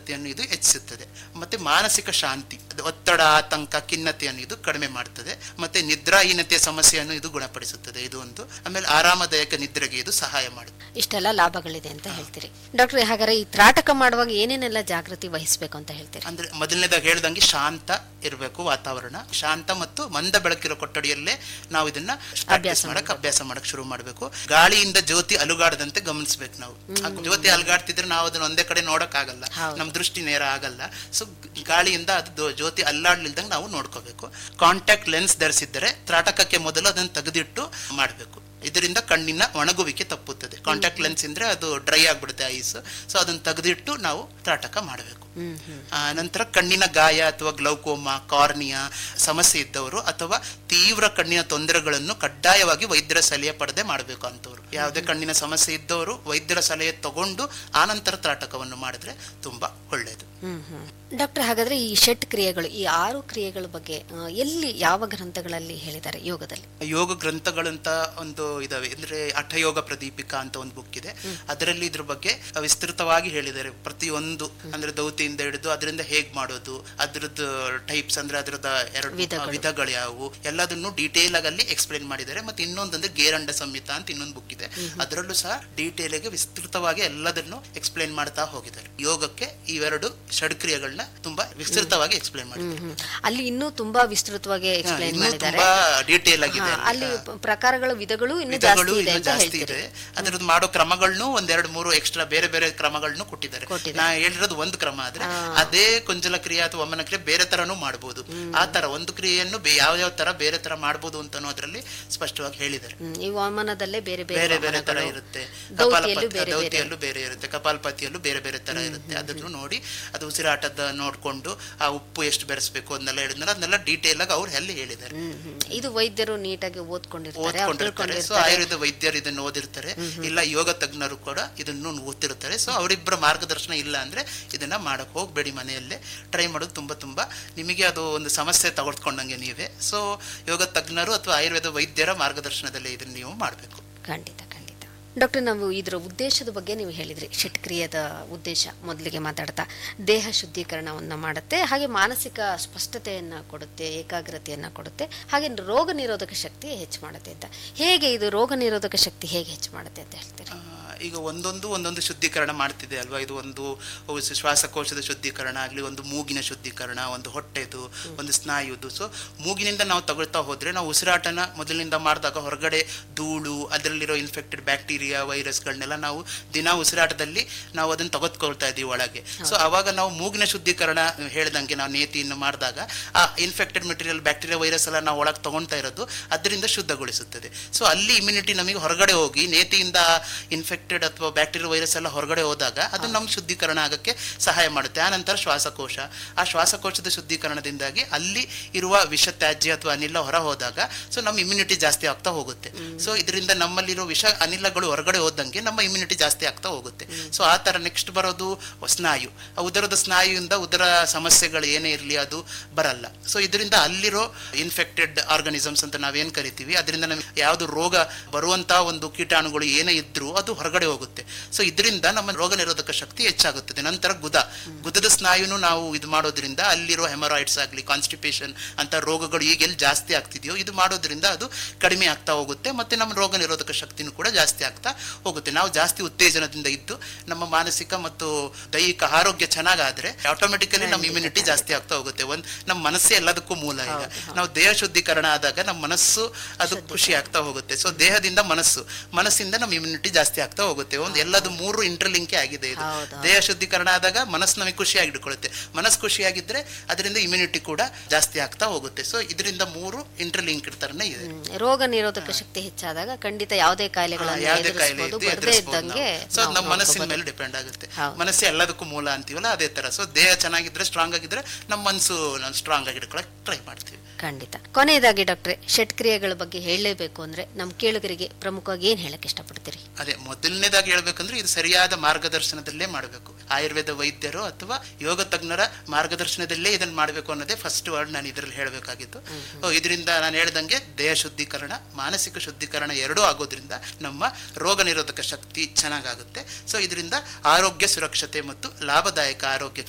ಏಕಾಗ್ರತೆಯನ್ನು ಇದು ಹೆಚ್ಚಿಸುತ್ತದೆ ಮತ್ತೆ ಮಾನಸಿಕ ಶಾಂತಿ ಅದು ಒತ್ತಡ ಆತಂಕ ಖಿನ್ನತೆಯನ್ನು ಇದು ಕಡಿಮೆ ಮಾಡುತ್ತದೆ ಮತ್ತೆ ನಿದ್ರಾಹೀನತೆಯ ಸಮಸ್ಯೆಯನ್ನು ಇದು ಗುಣಪಡಿಸುತ್ತದೆ ಇದು ಒಂದು ಆಮೇಲೆ ಆರಾಮದಾಯಕ ನಿದ್ರೆಗೆ ಇದು ಸಹಾಯ ಮಾಡುತ್ತೆ ಇಷ್ಟೆಲ್ಲ ಲಾಭಗಳಿದೆ ಅಂತ ಹೇಳ್ತೀರಿ ಡಾಕ್ಟ್ರೆ ಹಾಗಾದ್ರೆ ಈ ತ್ರಾಟಕ ಮಾಡುವಾಗ ಏನೇನೆಲ್ಲ ಜಾಗೃತಿ ವಹಿಸಬೇಕು ಅಂತ ಹೇಳ್ತೀರಿ ಅಂದ್ರೆ ಮೊದಲನೇದಾಗಿ ಹೇಳ್ದಂಗೆ ಶಾಂತ ಇರಬೇಕು ವಾತಾವರಣ ಶಾಂತ ಮತ್ತು ಮಂದ ಬೆಳಕಿರೋ ಕೊಠಡಿಯಲ್ಲೇ ನಾವು ಇದನ್ನ ಪ್ರಾಕ್ಟೀಸ್ ಮಾಡಕ್ ಅಭ್ಯಾಸ ಮಾಡಕ್ ಶುರು ಮಾಡಬೇಕು ಗಾಳಿಯಿಂದ ಜ್ಯೋತಿ ಅಲುಗಾಡದಂತೆ ಗಮನಿಸ್ಬೇಕು ನಾವು ಆ ಜ್ಯೋತಿ ಅಲುಗಾಡ್ತಿದ್ರೆ ನಾವು ಅದನ್ನ ಒಂದೇ ಕಡೆ ನೋಡಕ್ ಆಗಲ್ಲ ಹೌದು. ನಮ್ ದೃಷ್ಟಿ ನೇರ ಆಗಲ್ಲ ಸೊ ಗಾಳಿಯಿಂದ ಅದು ದೊ- ಜ್ಯೋತಿ ಅಲ್ಲಾಡ್ಲಿಲ್ದಂಗೆ ನಾವು ನೋಡ್ಕೋಬೇಕು ಕಾಂಟ್ಯಾಕ್ಟ್ ಲೆನ್ಸ್ ಧರಿಸಿದ್ದರೆ ತ್ರಾಟಕಕ್ಕೆ ಮೊದಲು ಅದನ್ನು ತೆಗೆದಿಟ್ಟು ಮಾಡಬೇಕು ಇದರಿಂದ ಕಣ್ಣಿನ ಒಣಗುವಿಕೆ ತಪ್ಪುತ್ತದೆ ಕಾಂಟ್ಯಾಕ್ಟ್ ಲೆನ್ಸ್ ಇಂದ್ರೆ ಅದು ಡ್ರೈ ಆಗ್ಬಿಡುತ್ತೆ ಐಸ್ ಸೊ ಅದನ್ನ ತೆಗೆದಿಟ್ಟು ನಾವು ತ್ರಾಟಕ ಮಾಡಬೇಕು ಹ್ಮ್ ಹ್ಮ್ ಆ, ನಂತರ ಕಣ್ಣಿನ ಗಾಯ ಅಥವಾ ಗ್ಲೌಕೋಮಾ ಕಾರ್ನಿಯಾ ಸಮಸ್ಯೆ ಇದ್ದವರು ಅಥವಾ ತೀವ್ರ ಕಣ್ಣಿನ ತೊಂದರೆಗಳನ್ನು ಕಡ್ಡಾಯವಾಗಿ ವೈದ್ಯರ ಸಲಹೆ ಪಡೆದೇ ಮಾಡಬೇಕು ಅಂತವ್ರು ಯಾವುದೇ ಕಣ್ಣಿನ ಸಮಸ್ಯೆ ಇದ್ದವರು ವೈದ್ಯರ ಸಲಹೆ ತಗೊಂಡು ಆನಂತರ ತ್ರಾಟಕವನ್ನು ಮಾಡಿದ್ರೆ ತುಂಬಾ ಒಳ್ಳೆಯದು ಹ್ಮ್ ಹ್ಮ್ ಡಾಕ್ಟರ್ ಹಾಗಾದ್ರೆ ಈ ಷಟ್ ಕ್ರಿಯೆಗಳು ಈ ಆರು ಕ್ರಿಯೆಗಳ ಬಗ್ಗೆ ಆ, ಎಲ್ಲಿ ಯಾವ ಗ್ರಂಥಗಳಲ್ಲಿ ಹೇಳಿದ್ದಾರೆ ಯೋಗದಲ್ಲಿ ಯೋಗ ಗ್ರಂಥಗಳಂತ ಒಂದು ಇದಾವೆ ಅಂದ್ರೆ ಹಠಯೋಗ ಪ್ರದೀಪಿಕಾ ಅಂತ ಒಂದು ಬುಕ್ ಇದೆ ಅದರಲ್ಲಿ ಇದ್ರ ಬಗ್ಗೆ ವಿಸ್ತೃತವಾಗಿ ಹೇಳಿದ್ದಾರೆ ಪ್ರತಿಯೊಂದು ಅಂದ್ರೆ ದೌತಿಯಿಂದ ಹಿಡಿದು ಅದರಿಂದ ಹೇಗ್ ಮಾಡೋದು ಅದ್ರದ್ದು ಟೈಪ್ಸ್ ಅಂದ್ರೆ ಅದ್ರದ ಎರಡು ವಿಧಗಳು. ವಿಧಗಳು ಯಾವುವು ಎಲ್ಲದನ್ನು ಡೀಟೇಲ್ ಆಗಿ ಅಲ್ಲಿ ಎಕ್ಸ್ಪ್ಲೈನ್ ಮಾಡಿದ್ದಾರೆ ಮತ್ತೆ ಇನ್ನೊಂದಂದ್ರೆ ಗೇರಂಡ ಸಂಹಿತ ಅಂತ ಇನ್ನೊಂದು ಬುಕ್ ಇದೆ ಅದರಲ್ಲೂ ಸಹ ಡೀಟೇಲ್ ಆಗಿ ವಿಸ್ತೃತವಾಗಿ ಎಲ್ಲದನ್ನು ಎಕ್ಸ್ಪ್ಲೈನ್ ಮಾಡ್ತಾ ಹೋಗಿದ್ದಾರೆ ಯೋಗಕ್ಕೆ ಇವೆರಡು ಷಡ್ಕ್ರಿಯೆಗಳನ್ನ ತುಂಬಾ ವಿಸ್ತೃತವಾಗಿ ಎಕ್ಸ್ಪ್ಲೈನ್ ಮಾಡಿದ್ದಾರೆ ಹ್ಮ್ ಹ್ಮ್ ಅಲ್ಲಿ ಇನ್ನೂ ತುಂಬಾ ವಿಸ್ತೃತವಾಗಿ ಹಾ, ಎಕ್ಸ್ಪ್ಲೈನ್ ಇನ್ನೂ ಮಾಡಿದ್ದಾರೆ ತುಂಬಾ ಡೀಟೇಲ್ ಆಗಿದೆ ಹಾ, ಅಲ್ಲಿ. ಅಲ್ಲಿ ಪ- ಪ್ರಕಾರಗಳ ವಿಧಗಳು ಇನ್ನೂ ವಿಧಗಳು ಜಾಸ್ತಿ ಇದೆ ಇನ್ನೂ ಅಂತ ಜಾಸ್ತಿ ಹೇಳ್ತೀರಿ ಇದೆ ಅದ್ರದ್ದು ಮಾಡೋ ಕ್ರಮಗಳನ್ನು ಒಂದೆರಡು ಮೂರು ಎಕ್ಸ್ಟ್ರಾ ಬೇರೆ ಬೇರೆ ಕ್ರಮಗಳನ್ನು ಕೊಟ್ಟಿದ್ದಾರೆ ಕೊಟ್ಟಿದ್ದಾರೆ. ನಾ ಹೇಳಿರೋದು ಒಂದು ಕ್ರಮ ಆದ್ರೆ ಅದೇ ಕುಂಜಲ ಕ್ರಿಯೆ ಅಥವಾ ವಮನ ಕ್ರಿಯೆ ಬೇರೆ ತರನು ಮಾಡಬಹುದು ಆ ತರ ಒಂದು ಕ್ರಿಯೆಯನ್ನು ಬೇ- ಯಾವ ಯಾವ ತರ ಬೇರೆ ತರ ಮಾಡಬಹುದು ಅಂತ ಅದರಲ್ಲಿ ಸ್ಪಷ್ಟವಾಗಿ ಹೇಳಿದ್ದಾರೆ ಹ್ಮ್, ಈ ವಾಮನದಲ್ಲೇ ಬೇರೆ ಬೇರೆ ಬೇರೆ ಬೇರೆ ತರ ವಾಮನಗಳು. ಇರುತ್ತೆ ದೌತಿಯಲ್ಲೂ ಕಪಾಲಪತಿ- ಬೇರೆ ಬೇರೆ ದೌತಿಯಲ್ಲೂ ಬೇರೆ ಇರುತ್ತೆ ಕಪಾಲಪತಿಯಲ್ಲೂ ಬೇರೆ ಬೇರೆ ತರ ಇರುತ್ತೆ ಅದನ್ನು ನೋಡಿ ಅದು ಉಸಿರಾಟದ ನೋಡ್ಕೊಂಡು ಆ ಉಪ್ಪು ಎಷ್ಟು ಬೆರೆಸ್ಬೇಕು ಅದನ್ನೆಲ್ಲ ಹೇಳಿದ್ನಲ್ಲ ಅದನ್ನೆಲ್ಲ ಡೀಟೇಲ್ ಆಗಿ ಅವ್ರು ಎಲ್ಲಿ ಹೇಳಿದ್ದಾರೆ ಹ್ಮ್, ಹ್ಮ್. ಇದು ವೈದ್ಯರು ನೀಟಾಗಿ ಓದ್ಕೊಂಡಿರ್ತಾರೆ ಅವ್ರು ಓದ್ಕೊಂಡಿರ್ತಾರೆ ಸೊ ತಿಳ್ಕೊಂಡಿರ್ತಾರೆ ಆಯುರ್ವೇದ ವೈದ್ಯರು ಇದನ್ನು ಓದಿರ್ತಾರೆ ಇಲ್ಲ ಯೋಗ ತಜ್ಞರು ಕೂಡ ಇದನ್ನು ಓದ್ತಿರ್ತಾರೆ ಸೊ ಅವರಿಬ್ಬರ ಮಾರ್ಗದರ್ಶನ ಇಲ್ಲ ಅಂದ್ರೆ ಇದನ್ನ ಮಾಡಕ್ ಹೋಗ್ಬೇಡಿ ಮನೆಯಲ್ಲೇ ಟ್ರೈ ಮಾಡೋದು ತುಂಬಾ ತುಂಬಾ ನಿಮಗೆ ಅದು ಒಂದು ಸಮಸ್ಯೆ ತಗೊಳ್ಕೊಂಡಂಗೆ ನೀವೇ ಸೊ ಯೋಗ ತಜ್ಞರು ಅಥವಾ ಆಯುರ್ವೇದ ವೈದ್ಯರ ಮಾರ್ಗದರ್ಶನದಲ್ಲಿ ಇದನ್ನ ನೀವು ಮಾಡಬೇಕು ಖಂಡಿತ ಖಂಡಿತ ಡಾಕ್ಟರ್ ನಾವು ಇದರ ಉದ್ದೇಶದ ಬಗ್ಗೆ ನೀವು ಹೇಳಿದ್ರಿ ಷಟ್ಕ್ರಿಯದ ಉದ್ದೇಶ ಮೊದಲಿಗೆ ಮಾತಾಡ್ತಾ ದೇಹ ಶುದ್ಧೀಕರಣವನ್ನ ಮಾಡುತ್ತೆ ಹಾಗೆ ಮಾನಸಿಕ ಸ್ಪಷ್ಟತೆಯನ್ನ ಕೊಡುತ್ತೆ ಏಕಾಗ್ರತೆಯನ್ನ ಕೊಡುತ್ತೆ ಹಾಗೆ ರೋಗ ನಿರೋಧಕ ಶಕ್ತಿ ಹೆಚ್ಚು ಮಾಡುತ್ತೆ ಅಂತ ಹೇಗೆ ಇದು ರೋಗ ನಿರೋಧಕ ಶಕ್ತಿ ಹೇಗೆ ಹೆಚ್ಚು ಮಾಡುತ್ತೆ ಅಂತ ಹೇಳ್ತೀರಾ ಆ, ಈಗ ಒಂದೊಂದು ಒಂದೊಂದು ಶುದ್ಧೀಕರಣ ಮಾಡ್ತಿದೆ ಅಲ್ವಾ ಇದು ಒಂದು ಉಸ್- ಶ್ವಾಸಕೋಶದ ಶುದ್ಧೀಕರಣ ಆಗಲಿ ಒಂದು ಮೂಗಿನ ಶುದ್ಧೀಕರಣ ಒಂದು ಹೊಟ್ಟೆದು ಒಂದು ಸ್ನಾಯುದು ಸೊ ಮೂಗಿನಿಂದ ನಾವು ತಗೊಳ್ತಾ ಹೋದ್ರೆ ನಾವು ಉಸಿರಾಟನ ಮೊದಲಿನಿಂದ ಮಾಡಿದಾಗ ಹೊರಗಡೆ ಧೂಳು ಅದರಲ್ಲಿರೋ ಇನ್ಫೆಕ್ಟೆಡ್ ಬ್ಯಾಕ್ಟೀರಿಯಾ ವೈರಸ್ಗಳನ್ನೆಲ್ಲ ನಾವು ದಿನ ಉಸಿರಾಟದಲ್ಲಿ ನಾವು ಅದನ್ನು ತೆಗೆದುಕೊಳ್ತಾ ಇದೀವಿ ಒಳಗೆ ಸೊ ಅವಾಗ ನಾವು ಮೂಗಿನ ಶುದ್ಧೀಕರಣ ಹೇಳ್ದಂಗೆ ನಾವು ನೇತಿಯನ್ನು ಮಾಡಿದಾಗ ಆ ಇನ್ಫೆಕ್ಟೆಡ್ ಮೆಟೀರಿಯಲ್ ಬ್ಯಾಕ್ಟೀರಿಯಾ ವೈರಸ್ ಎಲ್ಲ ನಾವು ಒಳಗೆ ತಗೊಳ್ತಾ ಇರೋದು ಅದರಿಂದ ಶುದ್ಧಗೊಳಿಸುತ್ತದೆ ಸೊ ಅಲ್ಲಿ ಇಮ್ಯುನಿಟಿ ನಮಗೆ ಹೊರಗಡೆ ಹೋಗಿ ನೇತಿಯಿಂದ ಇನ್ಫೆಕ್ಟೆಡ್ ಅಥವಾ ಬ್ಯಾಕ್ಟೀರಿಯಾ ವೈರಸ್ ಎಲ್ಲ ಹೊರಗಡೆ ಹೋದಾಗ ಅದು ನಮ್ಮ ಶುದ್ಧೀಕರಣ ಆಗಕ್ಕೆ ಸಹಾಯ ಮಾಡುತ್ತೆ ಆನಂತರ ಶ್ವಾಸಕೋಶ ಆ ಶ್ವಾಸಕೋಶದ ಶುದ್ಧೀಕರಣದಿಂದಾಗಿ ಅಲ್ಲಿ ಇರುವ ವಿಷ ತ್ಯಾಜ್ಯ ಅಥವಾ ಅನಿಲ ಹೊರ ಹೋದಾಗ ಸೊ ನಮ್ಮ ಇಮ್ಯುನಿಟಿ ಜಾಸ್ತಿ ಆಗ್ತಾ ಹೋಗುತ್ತೆ ಸೊ ಇದರಿಂದ ನಮ್ಮಲ್ಲಿರೋ ವಿಷ ಅನಿಲಗಳು ಹೊರಗಡೆ ಹೋದಂಗೆ ನಮ್ಮ ಇಮ್ಯುನಿಟಿ ಜಾಸ್ತಿ ಆಗ್ತಾ ಹೋಗುತ್ತೆ ಸೊ ಆ ತರ ನೆಕ್ಸ್ಟ್ ಬರೋದು ಸ್ನಾಯು ಆ ಉದರದ ಸ್ನಾಯುವಿಂದ ಉದರ ಸಮಸ್ಯೆಗಳು ಏನೇ ಇರಲಿ ಅದು ಬರಲ್ಲ ಸೊ ಇದರಿಂದ ಅಲ್ಲಿರೋ ಇನ್ಫೆಕ್ಟೆಡ್ ಆರ್ಗನಿಸಮ್ಸ್ ಅಂತ ನಾವೇನ್ ಕರಿತೀವಿ ಅದರಿಂದ ನಮಗೆ ಯಾವುದು ರೋಗ ಬರುವಂತಹ ಒಂದು ಕೀಟಾಣುಗಳು ಏನೇ ಇದ್ರೂ ಅದು ಹೊರಗಡೆ ಹೋಗುತ್ತೆ ಸೊ ಇದರಿಂದ ನಮ್ಮ ರೋಗ ನಿರೋಧಕ ಶಕ್ತಿ ಹೆಚ್ಚಾಗುತ್ತದೆ ನಂತರ ಗುದ ಗುದದ ಸ್ನಾಯುನು ನಾವು ಇದು ಮಾಡೋದ್ರಿಂದ ಅಲ್ಲಿರೋ ಹೆಮರಾಯ್ಡ್ಸ್ ಆಗಲಿ ಕಾನ್ಸ್ಟಿಪೇಷನ್ ಅಂತ ರೋಗಗಳು ಈಗ ಎಲ್ಲಿ ಜಾಸ್ತಿ ಆಗ್ತಿದೆಯೋ ಇದು ಮಾಡೋದ್ರಿಂದ ಅದು ಕಡಿಮೆ ಆಗ್ತಾ ಹೋಗುತ್ತೆ ಮತ್ತೆ ನಮ್ಮ ರೋಗ ನಿರೋಧಕ ಶಕ್ತಿನೂ ಕೂಡ ಜಾಸ್ತಿ ಆಗ್ತಾ ಹೋಗುತ್ತೆ ನಾವು ಜಾಸ್ತಿ ಉತ್ತೇಜನದಿಂದ ಇದ್ದು ನಮ್ಮ ಮಾನಸಿಕ ಮತ್ತು ದೈಹಿಕ ಆರೋಗ್ಯ ಚೆನ್ನಾಗಾದ್ರೆ ಆಟೋಮೆಟಿಕಲಿ ನಮ್ಮ ಇಮ್ಯುನಿಟಿ ಜಾಸ್ತಿ ಆಗ್ತಾ ಹೋಗುತ್ತೆ ಒಂದ್ ನಮ್ಮ ಮನಸ್ಸೇ ಎಲ್ಲದಕ್ಕೂ ಮೂಲ ಈಗ ನಾವು ದೇಹ ಶುದ್ಧೀಕರಣ ಆದಾಗ ನಮ್ಮ ಮನಸ್ಸು ಅದು ಖುಷಿ ಆಗ್ತಾ ಹೋಗುತ್ತೆ ಸೊ ದೇಹದಿಂದ ಮನಸ್ಸು ಮನಸ್ಸಿಂದ ನಮ್ಮ ಇಮ್ಯುನಿಟಿ ಜಾಸ್ತಿ ಆಗ್ತಾ ಹೋಗುತ್ತೆ ಒಂದು ಎಲ್ಲದು ಮೂರು ಇಂಟರ್ಲಿಂಕೇ ಆಗಿದೆ ಇದು ಹೌದು, ದೇಹ ಶುದ್ಧೀಕರಣ ಆದಾಗ ಮನಸ್ಸು ನಮಗೆ ಖುಷಿಯಾಗಿ ಇಟ್ಕೊಳ್ಳುತ್ತೆ ಮನಸ್ಸು ಖುಷಿಯಾಗಿದ್ರೆ ಅದರಿಂದ ಇಮ್ಯುನಿಟಿ ಕೂಡ ಜಾಸ್ತಿ ಆಗ್ತಾ ಹೋಗುತ್ತೆ ಸೊ ಇದರಿಂದ ಮೂರು ಇಂಟರ್ಲಿಂಕ್ ಇರ್ತಾರನೇ ಇದೆ ಹ್ಮ್. ರೋಗ ನಿರೋಧಕ ಶಕ್ತಿ ಹೆಚ್ಚಾದಾಗ ಖಂಡಿತ ಯಾವುದೇ ಕಾಯಿಲೆಗಳನ್ನು ಯಾವುದೇ ಕಾಯಿಲೆ ಎದುರಿಸಬಹುದು ಇದ್ದು ಬರದೇ ಎದುರಿಸ್ಬೋದು ಇದ್ದಂಗೆ ನಾವು. ಸೊ ನಾವು ನಮ್ಮ ಮನಸ್ಸಿನ ನೋಡ್ಕೋಬಹುದು. ಮೇಲೆ ಡಿಪೆಂಡ್ ಆಗುತ್ತೆ ಹೌದು. ಮನಸ್ಸೇ ಎಲ್ಲದಕ್ಕೂ ಮೂಲ ಅಂತೀವಲ್ಲ ಅದೇ ತರ ಸೊ ದೇಹ ಚೆನ್ನಾಗಿದ್ರೆ ಸ್ಟ್ರಾಂಗ್ ಆಗಿದ್ರೆ ನಮ್ಮ ಮನಸ್ಸು ಸ್ಟ್ರಾಂಗ್ ಆಗಿ ಇಟ್ಕೊಳಕ್ ಟ್ರೈ ಮಾಡ್ತೀವಿ ಖಂಡಿತ ಕೊನೆಯದಾಗಿ ಡಾಕ್ಟ್ರೆ ಷಟ್ಕ್ರಿಯೆಗಳ ಬಗ್ಗೆ ಹೇಳಲೇಬೇಕು ಅಂದ್ರೆ ನಮ್ಮ ಕೇಳುಗರಿಗೆ ಪ್ರಮುಖವಾಗಿ ಏನ್ ಹೇಳಕ್ ಇಷ್ಟಪಡ್ತೀರಿ ಅದೇ ಮೊದಲನೇದಾಗಿ ಹೇಳ್ಬೇಕಂದ್ರೆ ಇದು ಸರಿಯಾದ ಮಾರ್ಗದರ್ಶನದಲ್ಲೇ ಮಾಡಬೇಕು ಆಯುರ್ವೇದ ವೈದ್ಯರು ಅಥವಾ ಯೋಗ ತಜ್ಞರ ಮಾರ್ಗದರ್ಶನದಲ್ಲೇ ಇದನ್ನ ಮಾಡಬೇಕು ಅನ್ನೋದೇ ಫಸ್ಟ್ ವರ್ಡ್ ನಾನು ಇದರಲ್ಲಿ ಹೇಳಬೇಕಾಗಿತ್ತು ಇದರಿಂದ ನಾನು ಹೇಳ್ದಂಗೆ ದೇಹ ಶುದ್ಧೀಕರಣ ಮಾನಸಿಕ ಶುದ್ಧೀಕರಣ ಎರಡೂ ಆಗೋದ್ರಿಂದ ನಮ್ಮ ರೋಗ ನಿರೋಧಕ ಶಕ್ತಿ ಚೆನ್ನಾಗಾಗುತ್ತೆ ಸೊ ಇದರಿಂದ ಆರೋಗ್ಯ ಸುರಕ್ಷತೆ ಮತ್ತು ಲಾಭದಾಯಕ ಆರೋಗ್ಯ